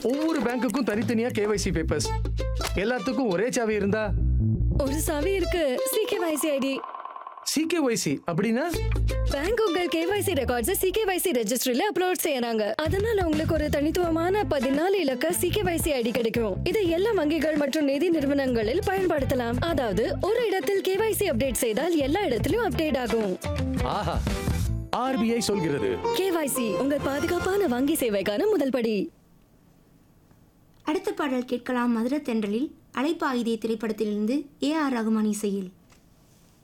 ஒவ்வொரு பேங்க்குக்கும் தனித்தனியா KYC papers எல்லாத்துக்கும் ஒரே சாவி இருந்தா ஒரு சாவி இருக்கு சிகேவைசி ஐடி சிகேஒய்சி அப்படின்னா பேங்க் உங்கள் கேவைசி ரெக்கார்ட்ஸ் சிகேவைசி ரெஜிஸ்ட்ரியில அப்லோட் செய்யறாங்க அதனால உங்களுக்கு ஒரு தனித்துவமான பதினாலு இலக்க சிகேவைசி ஐடி கிடைக்கும் இதை எல்லா வங்கிகள் மற்றும் நிதி நிறுவனங்களில் பயன்படுத்தலாம் அதாவது ஒரு இடத்தில் கேவைசி அப்டேட் செய்தால் எல்லா இடத்திலும் அப்டேட் ஆகும் ஆஹா ஆர்பிஐ சொல்கிறது கேவைசி உங்கள் பாதுகாப்பான வங்கி சேவைக்கான முதல் படி அடுத்த பாடல் கேட்கலாம் மதுர தென்றலில் அழைப்பாயுதே திரைப்படத்திலிருந்து ஏ ஆர் ரகுமான் இசையில்